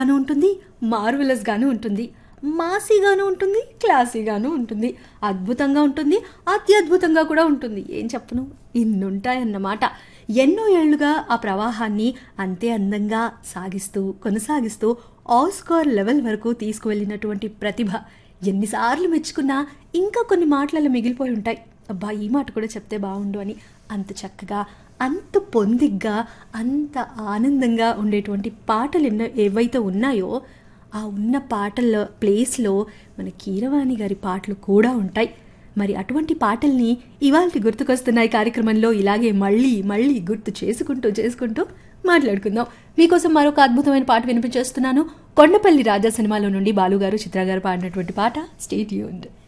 గాను ఉంటుంది మార్వెలస్ గాను ఉంటుంది మాసీగాను ఉంటుంది క్లాసీగాను ఉంటుంది అద్భుతంగా ఉంటుంది అత్యద్భుతంగా కూడా ఉంటుంది ఏం చెప్పను ఇన్నుంటాయన్నమాట ఎన్నో ఏళ్లుగా ఆ ప్రవాహాన్ని అంతే అందంగా సాగిస్తూ కొనసాగిస్తూ ఆస్కార్ లెవెల్ వరకు తీసుకువెళ్ళినటువంటి ప్రతిభ ఎన్నిసార్లు మెచ్చుకున్నా ఇంకా కొన్ని మాటలలో మిగిలిపోయి ఉంటాయి అబ్బా ఈ మాట కూడా చెప్తే బాగుండు అని అంత చక్కగా అంత పొందిగ్గా అంత ఆనందంగా ఉండేటువంటి పాటలు ఎన్నో ఏవైతే ఉన్నాయో ఆ ఉన్న పాటల ప్లేస్లో మన కీరవాణి గారి పాటలు కూడా ఉంటాయి మరి అటువంటి పాటల్ని ఇవాళ గుర్తుకొస్తున్నాయి కార్యక్రమంలో ఇలాగే మళ్ళీ మళ్ళీ గుర్తు చేసుకుంటూ చేసుకుంటూ మాట్లాడుకుందాం మీకోసం మరొక అద్భుతమైన పాట వినిపించేస్తున్నాను కొండపల్లి రాజా సినిమాలో నుండి బాలుగారు చిత్ర గారు పాడినటువంటి పాట స్టేట్ యూన్డ్